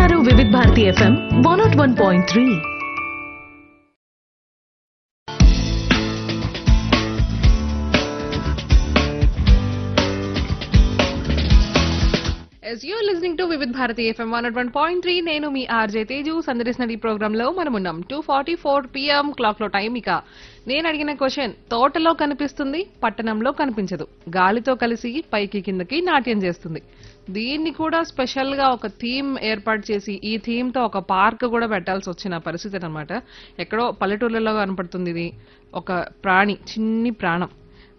వింటున్నారు Vividh Bharati F M one not one point three as you listening to Vividh Bharati F M one one point three నేను మీ RJ Teju సందర్శన ఈ programme లో మనం ఉన్నాం two forty four PM clock లో టైం ఇక నేను అడిగిన క్వశ్చన్ తోటలో కనిపిస్తుంది పట్టణంలో కనిపించదు గాలితో కలిసి పైకి కిందకి నాట్యం చేస్తుంది దీన్ని కూడా స్పెషల్ గా ఒక థీమ్ ఏర్పాటు చేసి ఈ థీమ్ తో ఒక పార్క్ కూడా పెట్టాల్సి వచ్చిన పరిస్థితి అన్నమాట ఎక్కడో పల్లెటూళ్ళలో కనపడుతుంది ఇది ఒక ప్రాణి చిన్ని ప్రాణం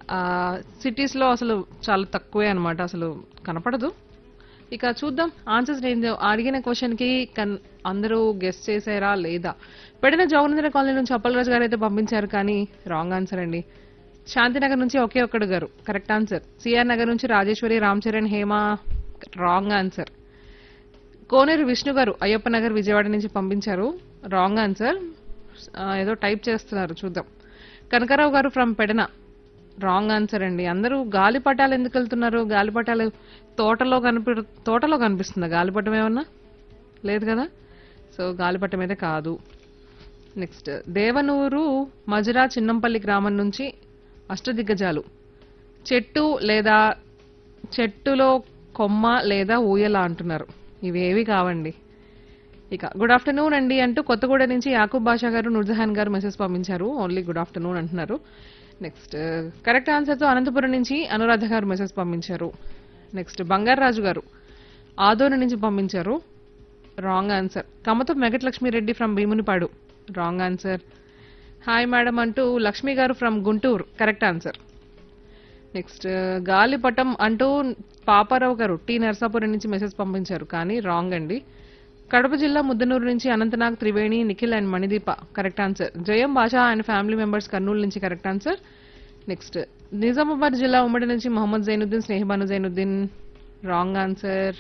సిటీస్ లో అసలు చాలా తక్కువే అన్నమాట అసలు కనపడదు ఇక చూద్దాం ఆన్సర్స్ నేను అడిగిన క్వశ్చన్ కి కన్ అందరూ గెస్ట్ చేశారా లేదా పెడిన జోగనేంద్ర కాలనీ నుంచి అప్పలరాజు గారు అయితే పంపించారు కానీ రాంగ్ ఆన్సర్ అండి శాంతినగర్ నుంచి ఒకే ఒక్కడు గారు కరెక్ట్ ఆన్సర్ సిఆర్ నగర్ నుంచి రాజేశ్వరి రామ్ చరణ్ హేమ రాంగ్ ఆన్సర్ కోనేరు విష్ణు గారు అయ్యప్ప నగర్ విజయవాడ నుంచి పంపించారు రాంగ్ ఆన్సర్ ఏదో టైప్ చేస్తున్నారు చూద్దాం కనకారావు గారు ఫ్రమ్ పెడన రాంగ్ ఆన్సర్ అండి అందరూ గాలిపటాలు ఎందుకు వెళ్తున్నారు గాలిపటాలు తోటలో కనిపి తోటలో కనిపిస్తుందా గాలిపటం ఏమన్నా లేదు కదా సో గాలిపటం అయితే కాదు నెక్స్ట్ దేవనూరు మజరా చిన్నంపల్లి గ్రామం నుంచి అష్టదిగ్గజాలు చెట్టు లేదా చెట్టులో కొమ్మ లేదా ఊయల అంటున్నారు ఇవేవి కావండి ఇక గుడ్ ఆఫ్టర్నూన్ అండి అంటూ కొత్తగూడ నుంచి యాకూబ్ బాషా గారు నూర్జహాన్ గారు మెసేజ్ పంపించారు ఓన్లీ గుడ్ ఆఫ్టర్నూన్ అంటున్నారు నెక్స్ట్ కరెక్ట్ ఆన్సర్తో అనంతపురం నుంచి అనురాధ గారు మెసేజ్ పంపించారు నెక్స్ట్ బంగారాజు గారు ఆదోని నుంచి పంపించారు wrong answer Kamatham Venkatalakshmi Reddy from Bheemunipadu wrong answer hi madam అంటూ Lakshmi garu from Guntur correct answer next గాలిపటం అంటూ పాపారావు గారు టి నర్సాపురం నుంచి మెసేజ్ పంపించారు కానీ రాంగ్ అండి కడప జిల్లా ముద్దనూరు నుంచి Anantnag Triveni Nikhil and Manideepa correct answer Jayam Basha and family members Kurnool నుంచి కరెక్ట్ ఆన్సర్ నెక్స్ట్ నిజామాబాద్ జిల్లా ఉమ్మడి నుంచి Mohammed Zainuddin Snehabanu Zainuddin wrong answer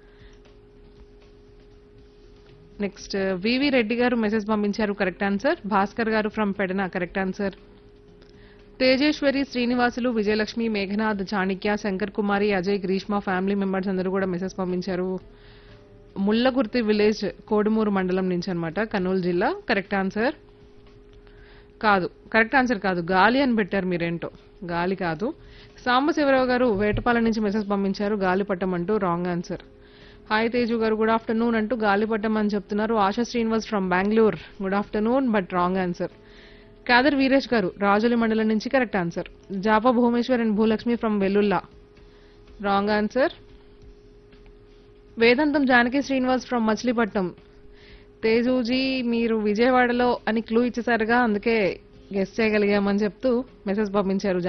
next V V Reddy garu message పంపించారు correct answer Bhaskar garu from Pedana correct answer Tejeshwari Srinivasulu Vijayalakshmi Meghanath Chanikya Shankar Kumari Ajay Grishma family members అందరూ కూడా మెసేజ్ పంపించారు ముల్లగుర్తి విలేజ్ కోడుమూరు మండలం నుంచి అన్నమాట కర్నూలు జిల్లా కరెక్ట్ ఆన్సర్ కాదు కరెక్ట్ ఆన్సర్ కాదు గాలి అని పెట్టారు మీరేంటో గాలి కాదు సాంబశివరావు గారు వేటపాలెం నుంచి మెసేజ్ పంపించారు గాలిపట్టం అంటూ రాంగ్ ఆన్సర్ హాయ్ తేజు గారు గుడ్ ఆఫ్టర్నూన్ అంటూ గాలిపట్టం అని చెప్తున్నారు Asha Srinivas from Bengaluru good afternoon but wrong answer Khader Veeresh garu Rajuli మండలం నుంచి correct answer Japa Bhuvaneshwar and Bhulakshmi from Vellulla wrong answer Vedantham Janaki Srinivas from Machilipatnam తేజూజీ మీరు విజయవాడలో అని క్లూ ఇచ్చేసారుగా అందుకే గెస్ట్ చేయగలిగామని చెప్తూ మెసేజ్ పంపించారు